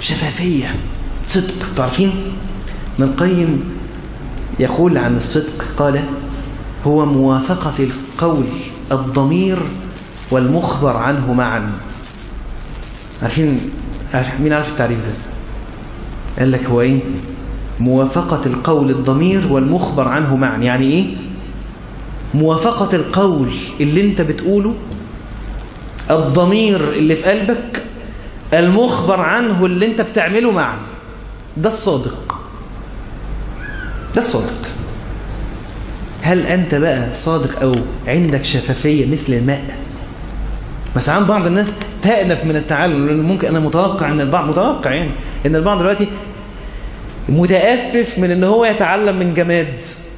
شفافية صدق تعرفين من القيم يقول عن الصدق قال هو موافقة القول الضمير والمخبر عنه معا عارفين مين عارف التعريف ده قال لك هو ايه موافقة القول الضمير والمخبر عنه معا يعني ايه موافقة القول اللي انت بتقوله الضمير اللي في قلبك المخبر عنه اللي انت بتعمله معا ده الصادق ده الصادق هل أنت بقى صادق أو عندك شفافية مثل الماء بس عن بعض الناس تأنف من التعلم لأن ممكن أنا متوقع أن البعض متوقع يعني أن البعض دلوقتي متأسف من أن هو يتعلم من جماد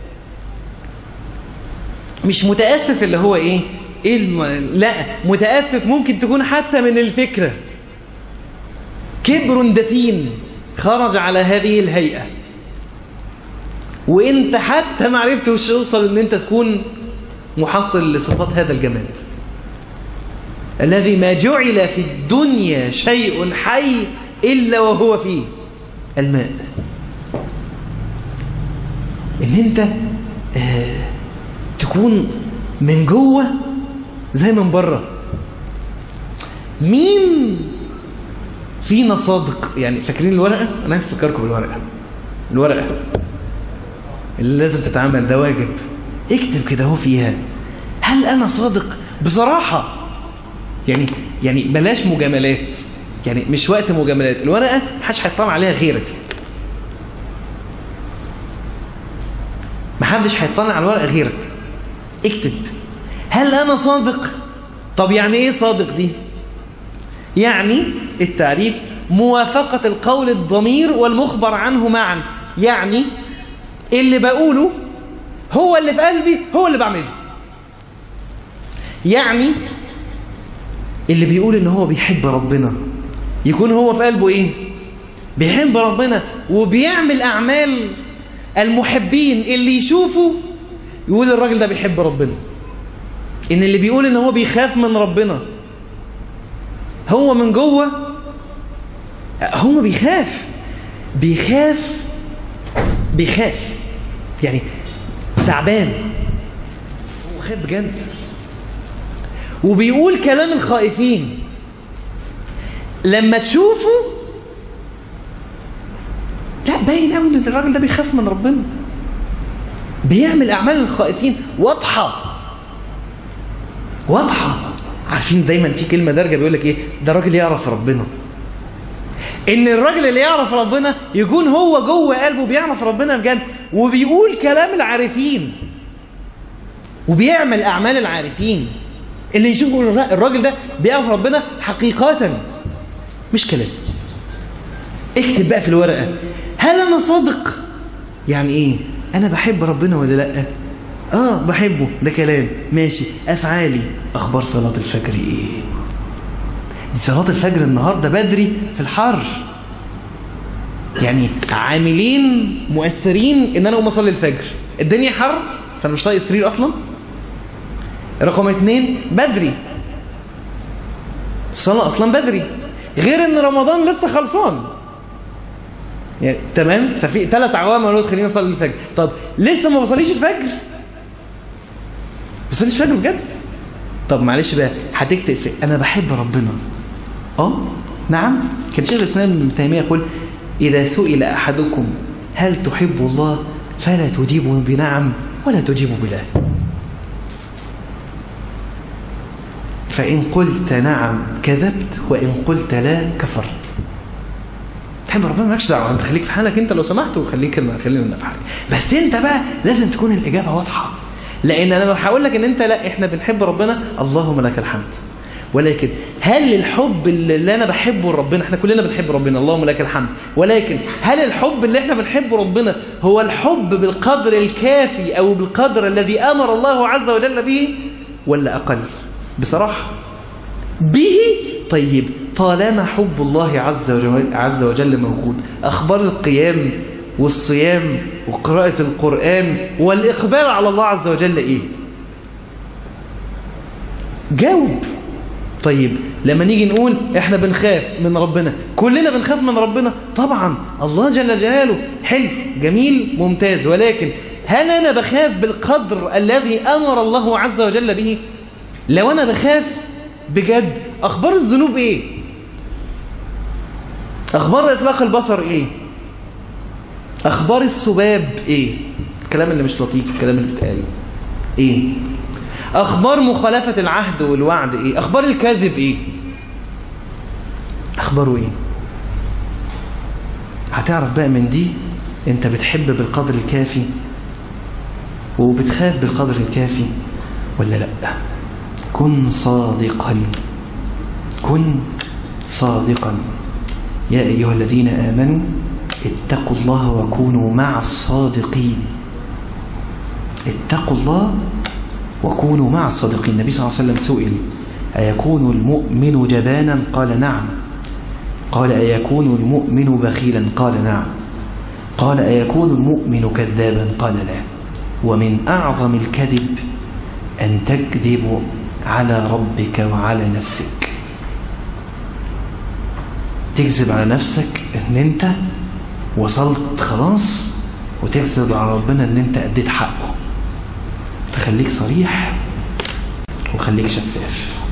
مش متأسف اللي هو إيه, إيه الم... لا متأسف ممكن تكون حتى من الفكرة كبر دفين خرج على هذه الهيئة وانت حتى ما عرفتش توصل ان انت تكون محصل لصفات هذا الجمال الذي ما جعل في الدنيا شيء حي إلا وهو فيه الماء ان انت آه تكون من جوه زي من بره مين فينا صادق يعني فاكرين الورقة انا عايز افكركم بالورقة الورقة اللي لازم تتعمل ده واجب اكتب كده هو فيها هل انا صادق بصراحة يعني يعني بلاش مجاملات يعني مش وقت مجاملات الورقة محدش هيطلع عليها غيرك محدش هيطلع على الورقة غيرك اكتب هل انا صادق طب يعني ايه صادق دي يعني التعريف موافقة القول الضمير والمخبر عنه معا يعني اللي بقوله هو اللي في قلبي هو اللي بعمله يعني اللي بيقول ان هو بيحب ربنا يكون هو في قلبه ايه بيحب ربنا وبيعمل اعمال المحبين اللي يشوفوا يقول الراجل ده بيحب ربنا ان اللي بيقول ان هو بيخاف من ربنا هو من جوه هو بيخاف بيخاف بيخاف يعني تعبان هو خايف بجد وبيقول كلام الخائفين لما تشوفه لا باين قوي ان الراجل ده بيخاف من ربنا بيعمل اعمال الخائفين واضحه واضحه عارفين دايما في كلمه دارجه بيقول لك ايه ده راجل يعرف ربنا ان الراجل اللي يعرف ربنا يكون هو جوه قلبه بيعرف ربنا بجد وبيقول كلام العارفين وبيعمل اعمال العارفين اللي يشوفوا الراجل ده بيعرف ربنا حقيقة مش كلام اكتب بقى في الورقة هل انا صادق يعني ايه انا بحب ربنا ولا لا اه بحبه ده كلام ماشي افعالي اخبار صلاة الفجر ايه دي صلاة الفجر النهاردة بدري في الحر يعني عاملين مؤثرين ان انا اقوم اصلي الفجر الدنيا حر فانا مش طايق السرير اصلا رقم اتنين بدري الصلاة اصلا بدري غير ان رمضان لسه خلصان يعني تمام ففي ثلاث عوامل تخليني اصلي الفجر طب لسه ما بصليش الفجر بصليش الفجر بجد طب معلش بقى هتكتب في انا بحب ربنا اه نعم كان شيخ الاسلام ابن تيميه يقول اذا سئل احدكم هل تحب الله فلا تجيبه بنعم ولا تجيبه بلا فإن قلت نعم كذبت وإن قلت لا كفرت تحب ربنا مالكش دعوه انت خليك في حالك انت لو سمحت وخليك خلينا في حالك بس انت بقى لازم تكون الاجابه واضحه لان انا لو هقول لك ان انت لا احنا بنحب ربنا اللهم لك الحمد ولكن هل الحب اللي انا بحبه ربنا احنا كلنا بنحب ربنا اللهم لك الحمد ولكن هل الحب اللي احنا بنحبه ربنا هو الحب بالقدر الكافي او بالقدر الذي امر الله عز وجل به ولا اقل بصراحه به طيب طالما حب الله عز وجل, عز وجل موجود اخبار القيام والصيام وقراءة القرآن والإقبال على الله عز وجل إيه جاوب طيب لما نيجي نقول احنا بنخاف من ربنا كلنا بنخاف من ربنا طبعا الله جل جلاله حلو جميل ممتاز ولكن هل انا بخاف بالقدر الذي امر الله عز وجل به لو انا بخاف بجد اخبار الذنوب ايه اخبار اطلاق البصر ايه اخبار السباب ايه الكلام اللي مش لطيف الكلام اللي بيتقال ايه اخبار مخالفة العهد والوعد ايه اخبار الكذب ايه اخباره ايه هتعرف بقى من دي انت بتحب بالقدر الكافي وبتخاف بالقدر الكافي ولا لا كن صادقا كن صادقا يا ايها الذين امنوا اتقوا الله وكونوا مع الصادقين اتقوا الله وكونوا مع الصادقين النبي صلى الله عليه وسلم سئل أيكون المؤمن جبانا قال نعم قال أيكون المؤمن بخيلا قال نعم قال أيكون المؤمن كذابا قال لا ومن أعظم الكذب أن تكذب على ربك وعلى نفسك تكذب على نفسك ان انت وصلت خلاص وتكذب على ربنا ان انت اديت حقه فخليك صريح وخليك شفاف